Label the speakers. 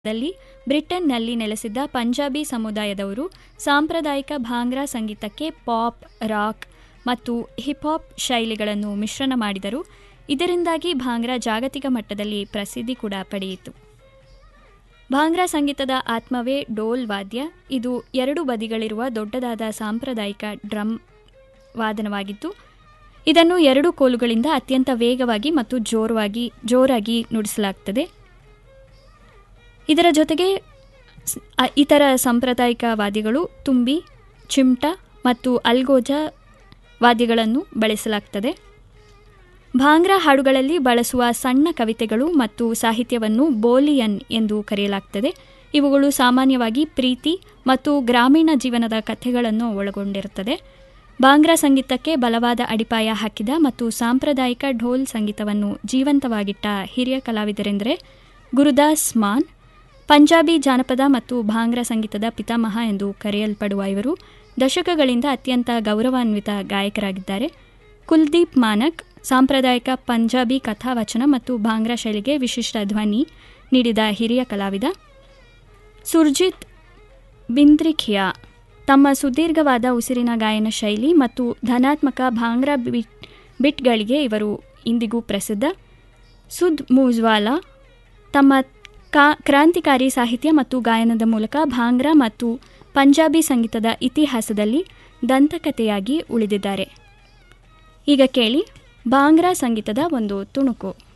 Speaker 1: ದಲ್ಲಿ ಬ್ರಿಟನ್ನಲ್ಲಿ ನೆಲೆಸಿದ್ದ ಪಂಜಾಬಿ ಸಮುದಾಯದವರು ಸಾಂಪ್ರದಾಯಿಕ ಭಾಂಗ್ರಾ ಸಂಗೀತಕ್ಕೆ ಪಾಪ್ ರಾಕ್ ಮತ್ತು ಹಿಪ್ಹಾಪ್ ಶೈಲಿಗಳನ್ನು ಮಿಶ್ರಣ ಮಾಡಿದರು ಇದರಿಂದಾಗಿ ಭಾಂಗ್ರಾ ಜಾಗತಿಕ ಮಟ್ಟದಲ್ಲಿ ಪ್ರಸಿದ್ಧಿ ಕೂಡ ಪಡೆಯಿತು ಭಾಂಗ್ರಾ ಸಂಗೀತದ ಆತ್ಮವೇ ಡೋಲ್ ವಾದ್ಯ ಇದು ಎರಡು ಬದಿಗಳಿರುವ ದೊಡ್ಡದಾದ ಸಾಂಪ್ರದಾಯಿಕ ಡ್ರಮ್ ವಾದನವಾಗಿದ್ದು ಇದನ್ನು ಎರಡು ಕೋಲುಗಳಿಂದ ಅತ್ಯಂತ ವೇಗವಾಗಿ ಮತ್ತು ಜೋರವಾಗಿ ಜೋರಾಗಿ ನುಡಿಸಲಾಗುತ್ತದೆ ಇದರ ಜೊತೆಗೆ ಸ್- ಅ- ಇತರ ಸಾಂಪ್ರದಾಯಿಕ ವಾದ್ಯಗಳು ತುಂಬಿ ಚಿಮ್ಟ ಮತ್ತು ಅಲ್ಗೋಜ ವಾದ್ಯಗಳನ್ನು ಬಳಸಲಾಗ್ತದೆ ಭಾಂಗ್ರಾ ಹಾಡುಗಳಲ್ಲಿ ಬಳಸುವ ಸಣ್ಣ ಕವಿತೆಗಳು ಮತ್ತು ಸಾಹಿತ್ಯವನ್ನು ಬೋಲಿಯನ್ ಎಂದು ಕರೆಯಲಾಗ್ತದೆ ಇವುಗಳು ಸಾಮಾನ್ಯವಾಗಿ ಪ್ರೀತಿ ಮತ್ತು ಗ್ರಾಮೀಣ ಜೀವನದ ಕಥೆಗಳನ್ನು ಒಳಗೊಂಡಿರುತ್ತದೆ ಭಾಂಗ್ರಾ ಸಂಗೀತಕ್ಕೆ ಬಲವಾದ ಅಡಿಪಾಯ ಹಾಕಿದ ಮತ್ತು ಸಾಂಪ್ರದಾಯಿಕ ಢೋಲ್ ಸಂಗೀತವನ್ನು ಜೀವಂತವಾಗಿಟ್ಟ ಹಿರಿಯ ಕಲಾವಿದರೆಂದರೆ ಗುರುದಾಸ್ ಮಾನ್ ಪಂಜಾಬಿ ಜಾನಪದ ಮತ್ತು ಭಾಂಗ್ರಾ ಸಂಗೀತದ ಪಿತಾಮಹ ಎಂದು ಕರೆಯಲ್ಪಡುವ ಇವರು ದಶಕಗಳಿಂದ ಅತ್ಯಂತ ಗೌರವಾನ್ವಿತ ಗಾಯಕರಾಗಿದ್ದಾರೆ ಕುಲ್ದೀಪ್ ಮಾನಕ್ ಸಾಂಪ್ರದಾಯಿಕ ಪಂಜಾಬಿ ಕಥಾವಚನ ಮತ್ತು ಭಾಂಗ್ರಾ ಶೈಲಿಗೆ ವಿಶಿಷ್ಟ ಧ್ವನಿ ನೀಡಿದ ಹಿರಿಯ ಕಲಾವಿದ ಸುರ್ಜಿತ್ ಬಿಂದ್ರಿಖಿಯಾ ತಮ್ಮ ಸುದೀರ್ಘವಾದ ಉಸಿರಿನ ಗಾಯನ ಶೈಲಿ ಮತ್ತು ಧನಾತ್ಮಕ ಭಾಂಗ್ರಾ ಬಿಟ್ ಬಿಟ್ಗಳಿಗೆ ಇವರು ಇಂದಿಗೂ ಪ್ರಸಿದ್ಧ ಸುದ್ ಮೂಜ್ವಾಲಾ ತಮ್ಮ ಕಾ ಕ್ರಾಂತಿಕಾರಿ ಸಾಹಿತ್ಯ ಮತ್ತು ಗಾಯನದ ಮೂಲಕ ಭಾಂಗ್ರಾ ಮತ್ತು ಪಂಜಾಬಿ ಸಂಗೀತದ ಇತಿಹಾಸದಲ್ಲಿ ದಂತಕಥೆಯಾಗಿ ಉಳಿದಿದ್ದಾರೆ ಈಗ ಕೇಳಿ ಭಾಂಗ್ರಾ ಸಂಗೀತದ ಒಂದು ತುಣುಕು